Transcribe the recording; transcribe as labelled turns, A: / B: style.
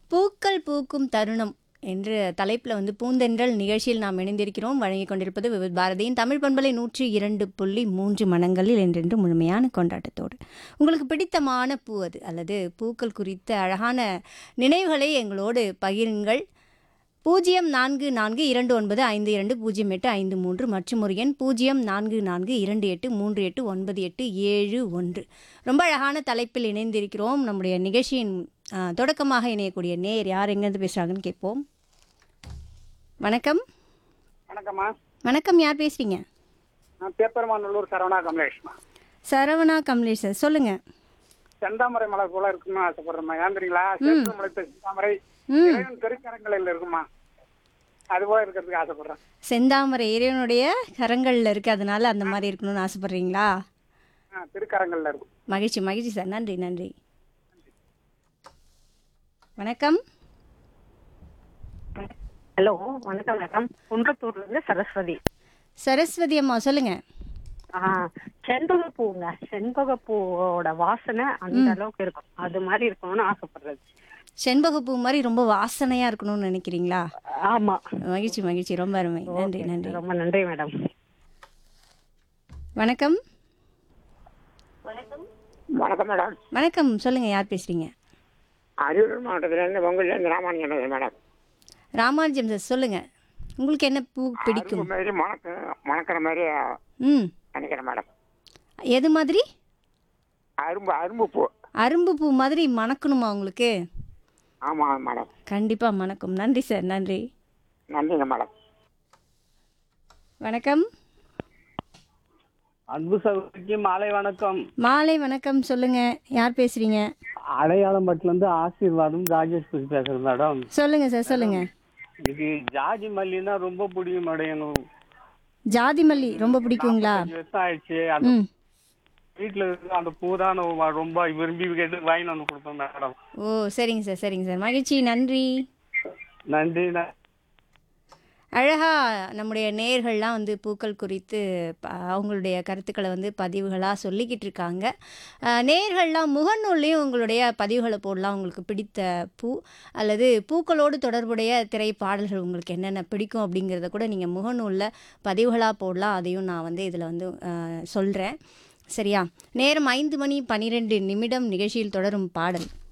A: பூக்கள் பூக்கும் தருணம் என்ற தலைப்பில் வந்து பூந்தென்றல் நிகழ்ச்சியில் நாம் இணைந்திருக்கிறோம் வழங்கிக் கொண்டிருப்பது விவித் பாரதியின் தமிழ் பண்பலை நூற்றி இரண்டு புள்ளி மூன்று மனங்களில் என்றென்று முழுமையான கொண்டாட்டத்தோடு உங்களுக்கு பிடித்தமான பூ அது அல்லது பூக்கள் குறித்த அழகான நினைவுகளை எங்களோடு பகிருங்கள் பூஜ்ஜியம் நான்கு நான்கு இரண்டு ஒன்பது ஐந்து இரண்டு பூஜ்ஜியம் எட்டு ஐந்து மூன்று மற்றும் ஒரு எண் பூஜ்ஜியம் நான்கு நான்கு இரண்டு எட்டு மூன்று எட்டு ஒன்பது எட்டு ஏழு ஒன்று ரொம்ப அழகான தலைப்பில் இணைந்திருக்கிறோம் நம்முடைய நிகழ்ச்சியின் ஆ, தொடக்கமாக இணையக்கூடிய நேர் யார் எங்கேருந்து பேசுகிறாங்கன்னு கேட்போம் வணக்கம்
B: வணக்கம்மா
A: வணக்கம் யார் பேசுகிறீங்க
B: நான் பேப்பர்மாநல்லூர் சரவணா கமலேஷ்மா
A: சரவணா கமலேஷ் சார் சொல்லுங்கள்
B: செந்தாமரை மலர் போல இருக்குன்னு ஆசைப்படுறேம்மா ஏன் தெரியுங்களா செந்தாமரை முளைத்த செந்தாமரை
A: ம்
B: இறைவன் திருக்கரங்களில் இருக்குமா அது போல இருக்கிறதுக்கு ஆசைப்படுறேன்
A: செந்தாமரை இறைவனுடைய கரங்களில் இருக்குது அதனால அந்த மாதிரி இருக்கணும்னு ஆசைப்பட்றீங்களா
B: ஆ திருக்கரங்களில் இருக்கும்
A: மகிழ்ச்சி மகிழ்ச்சி சார் நன்றி நன்றி வணக்கம்
C: ஹலோ வணக்கம் வணக்கம் குன்றத்தூர்ல இருந்து சரஸ்வதி
A: சரஸ்வதி அம்மா சொல்லுங்க
C: ஆ செண்பக பூங்க செண்பக பூவோட வாசனை அந்த அளவுக்கு இருக்கும் அது மாதிரி இருக்கணும்னு ஆசைப்படுறது
A: செண்பகப்பூ மாதிரி ரொம்ப வாசனையா இருக்கணும்னு நினைக்கிறீங்களா
C: ஆமா
A: மகிழ்ச்சி மகிழ்ச்சி ரொம்ப அருமை நன்றி நன்றி
C: ரொம்ப நன்றி மேடம்
A: வணக்கம்
B: வணக்கம் மேடம்
A: வணக்கம் சொல்லுங்க யார் பேசுறீங்க
B: அரியலூர் மாவட்டத்திலேருந்து பொங்கல்லேருந்து ராமானுஜன் மேடம்
A: ராமானுஜம் சார் சொல்லுங்க உங்களுக்கு என்ன பூ பிடிக்கும்
B: மாதிரி மணக்க மணக்கிற மாதிரி
A: ம்
B: நினைக்கிறேன் மேடம்
A: எது மாதிரி
B: அரும்பு அரும்பு பூ
A: அரும்பு பூ மாதிரி மணக்கணுமா உங்களுக்கு
B: ஆமாம் மேடம்
A: கண்டிப்பா மணக்கும் நன்றி சார் நன்றி
B: நன்றிங்க மேடம்
A: வணக்கம்
D: அன்பு சகோதரிக்கு மாலை வணக்கம்
A: மாலை வணக்கம் சொல்லுங்க யார் பேசுறீங்க
D: அடையாளம்பட்டுல இருந்து ஆசீர்வாதம் ராஜேஷ் பேசி பேசுறேன் மேடம்
A: சொல்லுங்க சார் சொல்லுங்க
D: எனக்கு ஜாதி மல்லின்னா ரொம்ப பிடிக்கும் மேடம் எனக்கு
A: ஜாதி மல்லி ரொம்ப பிடிக்குங்களா
D: அஞ்சு வருஷம் ஆயிடுச்சு அந்த
A: ம்
D: வீட்டுல இருக்க அந்த பூ தான் நான் ரொம்ப விரும்பி கேட்டு வாங்கி வந்து கொடுப்பேன் மேடம்
A: ஓ சரிங்க சார் சரிங்க சார் மகிழ்ச்சி நன்றி
D: நன்றி ந-
A: அழகா நம்முடைய நேயர்கள்லாம் வந்து பூக்கள் குறித்து ப- அவங்களுடைய கருத்துக்களை வந்து பதிவுகளாக சொல்லிக்கிட்டு இருக்காங்க அஹ், நேயர்கள்லாம் முகநூல்லையும் உங்களுடைய பதிவுகளை போடலாம் உங்களுக்கு பிடித்த பூ அல்லது பூக்களோடு தொடர்புடைய திரைப்பாடல்கள் உங்களுக்கு என்னென்ன பிடிக்கும் அப்படிங்கிறத கூட நீங்கள் முகநூலில் பதிவுகளாக போடலாம் அதையும் நான் வந்து இதில் வந்து சொல்கிறேன் சரியா நேரம் ஐந்து மணி பன்னிரெண்டு நிமிடம் நிகழ்ச்சியில் தொடரும் பாடல்